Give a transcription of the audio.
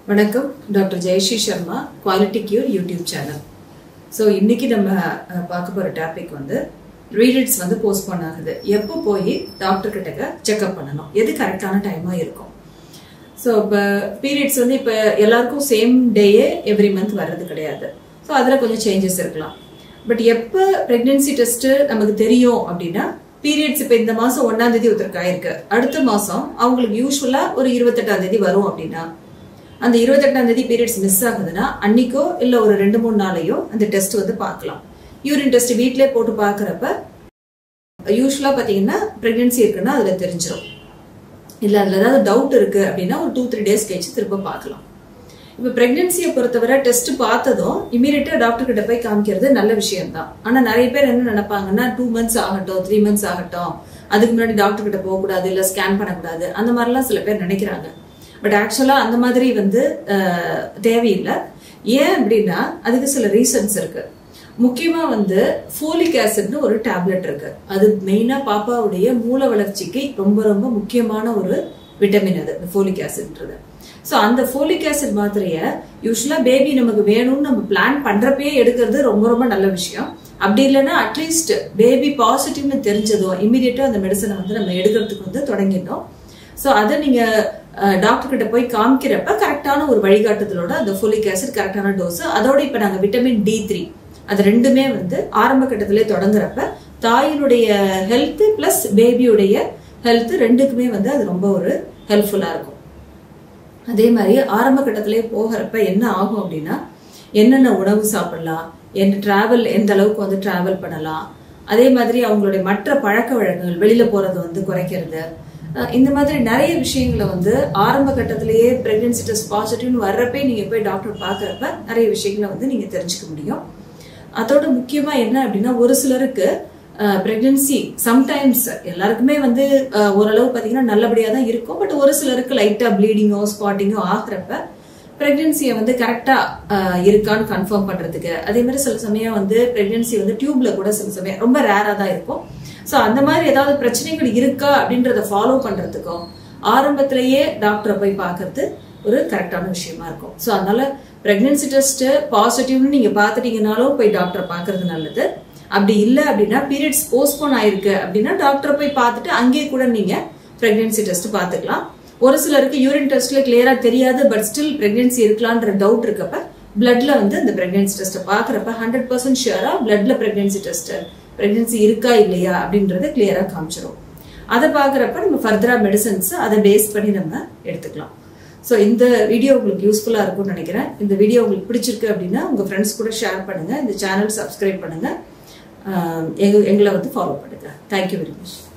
வணக்கம் doctor Jayashree Sharma quality cure YouTube channel so இன்னைக்கு நம்ம அஹ், பார்க்க போகிற டாபிக் வந்து பீரியட்ஸ் வந்து போஸ்ட்போன் ஆகுது எப்போ போய் டாக்டர் கிட்ட செக்அப் பண்ணணும் எது கரெக்டான டைமாக இருக்கும் ஸோ இப்போ பீரியட்ஸ் வந்து இப்போ எல்லாருக்கும் சேம் டேயே எவ்ரி மந்த் வர்றது கிடையாது ஸோ அதில் கொஞ்சம் சேஞ்சஸ் இருக்கலாம் பட் எப்போ ப்ரெக்னென்சி டெஸ்ட்டு நமக்கு தெரியும் அப்படின்னா பீரியட்ஸ் இப்போ இந்த மாதம் ஒன்றாம் தேதி ஒருத்தருக்கு ஆயிருக்கு அடுத்த மாதம் அவங்களுக்கு யூஸ்வலாக ஒரு இருபத்தெட்டாம் தேதி வரும் அப்படின்னா அந்த இருபத்தெட்டாம் தேதி பீரியட்ஸ் மிஸ் ஆகுதுன்னா அன்னைக்கோ இல்லை ஒரு ரெண்டு மூணு நாளையோ அந்த டெஸ்ட் வந்து பார்க்கலாம் யூரின் டெஸ்ட் வீட்டிலே போட்டு பார்க்குறப்ப யூஸ்வலாக பார்த்தீங்கன்னா ப்ரெக்னென்சி இருக்குன்னா அதில் தெரிஞ்சிடும் இல்லை அதில் ஏதாவது டவுட் இருக்குது அப்படின்னா ஒரு டூ த்ரீ டேஸ் கழிச்சு திரும்ப பார்க்கலாம் இப்போ ப்ரெக்னென்சியை பொறுத்தவரை டெஸ்ட் பார்த்ததும் இமீடியட்டாக டாக்டர் கிட்ட போய் காமிக்கிறது நல்ல விஷயம் தான் ஆனால் நிறைய பேர் என்ன நினைப்பாங்கன்னா டூ மந்த்ஸ் ஆகட்டும் த்ரீ மந்த்ஸ் ஆகட்டும் அதுக்கு முன்னாடி டாக்டர் கிட்ட போகக்கூடாது இல்லை ஸ்கேன் பண்ணக்கூடாது அந்த மாதிரிலாம் சில பேர் நினைக்கிறாங்க பட் ஆக்சுவலாக அந்த மாதிரி வந்து அஹ், தேவையில்லை ஏன் அப்படின்னா அதுக்கு சில ரீசன்ஸ் இருக்கு முக்கியமா வந்து ஃபோலிக் ஆசிட்னு ஒரு டேப்லெட் இருக்கு அது மெயினா பாப்பாவுடைய மூல வளர்ச்சிக்கு ரொம்ப ரொம்ப முக்கியமான ஒரு விட்டமின் அது இந்த ஃபோலிக் ஆசிட்ன்றது ஸோ அந்த ஃபோலிக் ஆசிட் மாத்திரைய யூஸ்வலா பேபி நமக்கு வேணும்னு நம்ம பிளான் பண்றப்பயே எடுக்கிறது ரொம்ப ரொம்ப நல்ல விஷயம் அப்படி இல்லைன்னா அட்லீஸ்ட் பேபி பாசிட்டிவ்னு தெரிஞ்சதும் இமீடியட்டா அந்த மெடிசனை வந்து நம்ம எடுக்கிறதுக்கு வந்து தொடங்கிட்டோம் ஸோ அதை நீங்க டாக்டர் கிட்ட போய் காமிக்கிறப்ப கரெக்டான ஒரு வழிகாட்டுதலோட அந்த ஃபோலிக் ஆசிட் கரெக்டான டோஸ் அதோட இப்ப நாங்க விட்டமின் டி த்ரீ அது ரெண்டுமே வந்து ஆரம்ப கட்டத்திலே தொடங்குறப்ப தாயினுடைய ஹெல்த் பிளஸ் பேபியுடைய ஹெல்த் ரெண்டுக்குமே வந்து அது ரொம்ப ஒரு ஹெல்ப்ஃபுல்லா இருக்கும் அதே மாதிரி ஆரம்ப கட்டத்திலே போகிறப்ப என்ன ஆகும் அப்படின்னா என்னென்ன உணவு சாப்பிடலாம் என்ன டிராவல் எந்த அளவுக்கு வந்து டிராவல் பண்ணலாம் அதே மாதிரி அவங்களுடைய மற்ற பழக்க வழக்கங்கள் வெளியில போறதை வந்து குறைக்கிறது அஹ் இந்த மாதிரி நிறைய விஷயங்களை வந்து ஆரம்ப கட்டத்திலேயே பிரெக்னன்சி டெஸ்ட் பாசிட்டிவ்னு வர்றப்பே நீங்க போய் டாக்டர் பார்க்கறப்ப நிறைய விஷயங்களை வந்து நீங்க தெரிஞ்சுக்க முடியும் அதோட முக்கியமா என்ன அப்படின்னா ஒரு சிலருக்கு பிரெக்னன்சி சம்டைம்ஸ் எல்லாருக்குமே வந்து அஹ், ஓரளவு பார்த்தீங்கன்னா நல்லபடியா தான் இருக்கும் பட் ஒரு சிலருக்கு லைட்டா ப்ளீடிங்கோ ஸ்பாட்டிங்கோ ஆகுறப்ப பிரெக்னன்சியை வந்து கரெக்டா இருக்கான்னு கன்ஃபார்ம் பண்றதுக்கு அதே மாதிரி சில சமயம் வந்து பிரெக்னன்சி வந்து டியூப்ல கூட சில சமயம் ரொம்ப ரேரா தான் இருக்கும் ஸோ அந்த மாதிரி ஏதாவது பிரச்சனைகள் இருக்கா அப்படின்றத ஃபாலோ பண்றதுக்கும் ஆரம்பத்திலேயே டாக்டரை போய் பார்க்கறது ஒரு கரெக்டான விஷயமா இருக்கும் ஸோ அதனால பிரெக்னன்சி டெஸ்ட் பாசிட்டிவ்னு நீங்க பார்த்துட்டீங்கனாலும் போய் டாக்டரை பார்க்கறது நல்லது அப்படி இல்லை அப்படின்னா பீரியட்ஸ் போஸ்ட்போன் ஆயிருக்கு அப்படின்னா டாக்டரை போய் பார்த்துட்டு அங்கேயே கூட நீங்க பிரெக்னன்சி டெஸ்ட் பார்த்துக்கலாம் ஒரு சிலருக்கு யூரின் டெஸ்ட்ல கிளியரா தெரியாது பட் ஸ்டில் பிரெக்னன்சி இருக்கலான்ற டவுட் இருக்கப்ப பிளட்ல வந்து இந்த பிரெக்னன்சி டெஸ்ட்டை பார்க்குறப்ப ஹண்ட்ரட் பர்சன்ட் ஷியரா பிளட்ல பிரெக்னன்சி டெஸ்ட் பிரெக்னன்சி இருக்கா இல்லையா அப்படின்றத கிளியரா காமிச்சிடும் அதை பார்க்குறப்ப நம்ம ஃபர்தரா மெடிசன்ஸ் அதை பேஸ் பண்ணி நம்ம எடுத்துக்கலாம் ஸோ இந்த வீடியோ உங்களுக்கு யூஸ்ஃபுல்லாக இருக்கும்னு நினைக்கிறேன் இந்த வீடியோ உங்களுக்கு பிடிச்சிருக்கு அப்படின்னா உங்கள் ஃப்ரெண்ட்ஸ் கூட ஷேர் பண்ணுங்க இந்த சேனல் சப்ஸ்கிரைப் பண்ணுங்க ஆஹ் எங்க எங்களை வந்து ஃபாலோ பண்ணுங்க தேங்க்யூ வெரி மச்